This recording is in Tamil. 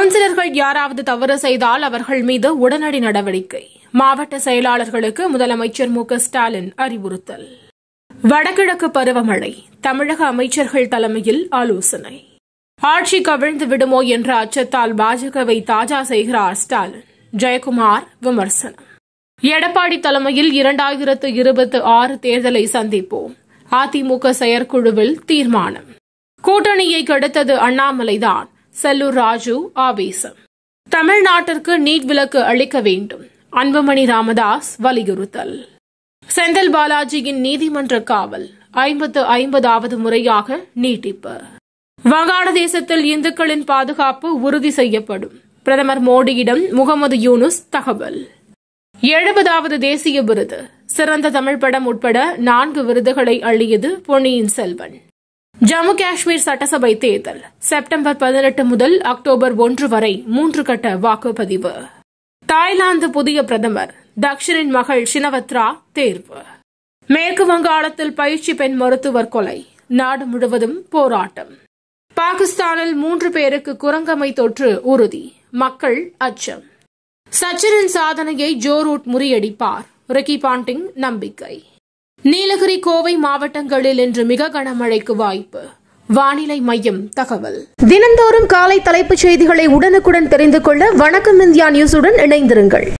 கவுன்சிலர்கள் யாராவது தவறு செய்தால் அவர்கள் மீது உடனடி நடவடிக்கை மாவட்ட செயலாளர்களுக்கு முதலமைச்சர் மு க ஸ்டாலின் அறிவுறுத்தல் வடகிழக்கு பருவமழை தமிழக அமைச்சர்கள் தலைமையில் ஆலோசனை ஆட்சி கவிழ்ந்து விடுமோ என்ற அச்சத்தால் பாஜகவை தாஜா செய்கிறார் ஸ்டாலின் ஜெயக்குமார் விமர்சனம் எடப்பாடி தலைமையில் இரண்டாயிரத்து இருபத்தி ஆறு தேர்தலை சந்திப்போம் அதிமுக செயற்குழுவில் தீர்மானம் கூட்டணியை கெடுத்தது அண்ணாமலைதான் செல்லூர் ராஜு ஆவேசம் தமிழ்நாட்டிற்கு நீட் விலக்கு அளிக்க வேண்டும் அன்புமணி ராமதாஸ் வலியுறுத்தல் செந்தில் பாலாஜியின் நீதிமன்ற காவல் ஐம்பத்து ஐம்பதாவது முறையாக நீட்டிப்பு வங்காளதேசத்தில் இந்துக்களின் பாதுகாப்பு உறுதி செய்யப்படும் பிரதமர் மோடியிடம் முகமது யூனுஸ் தகவல் எழுபதாவது தேசிய விருது சிறந்த தமிழ் படம் உட்பட நான்கு விருதுகளை அள்ளியது பொன்னியின் செல்வன் ஜம்மு காஷ்மீர் சட்டசபை தேர்தல் செப்டம்பர் பதினெட்டு முதல் அக்டோபர் ஒன்று வரை மூன்று கட்ட வாக்குப்பதிவு தாய்லாந்து புதிய பிரதமர் தக்ஷனின் மகள் ஷினவத்ரா தேர்வு மேற்கு வங்காளத்தில் பயிற்சி பெண் மருத்துவர் கொலை நாடு முழுவதும் போராட்டம் பாகிஸ்தானில் மூன்று பேருக்கு குரங்கமை தொற்று உறுதி மக்கள் அச்சம் சச்சினின் சாதனையை ஜோ ரூட் முறியடிப்பார் ரிக்கி பாண்டிங் நம்பிக்கை நீலகிரி கோவை மாவட்டங்களில் இன்று மிக கனமழைக்கு வாய்ப்பு வானிலை மையம் தகவல் தினந்தோறும் காலை தலைப்புச் செய்திகளை உடனுக்குடன் தெரிந்து கொள்ள வணக்கம் இந்தியா நியூஸுடன் இணைந்திருங்கள்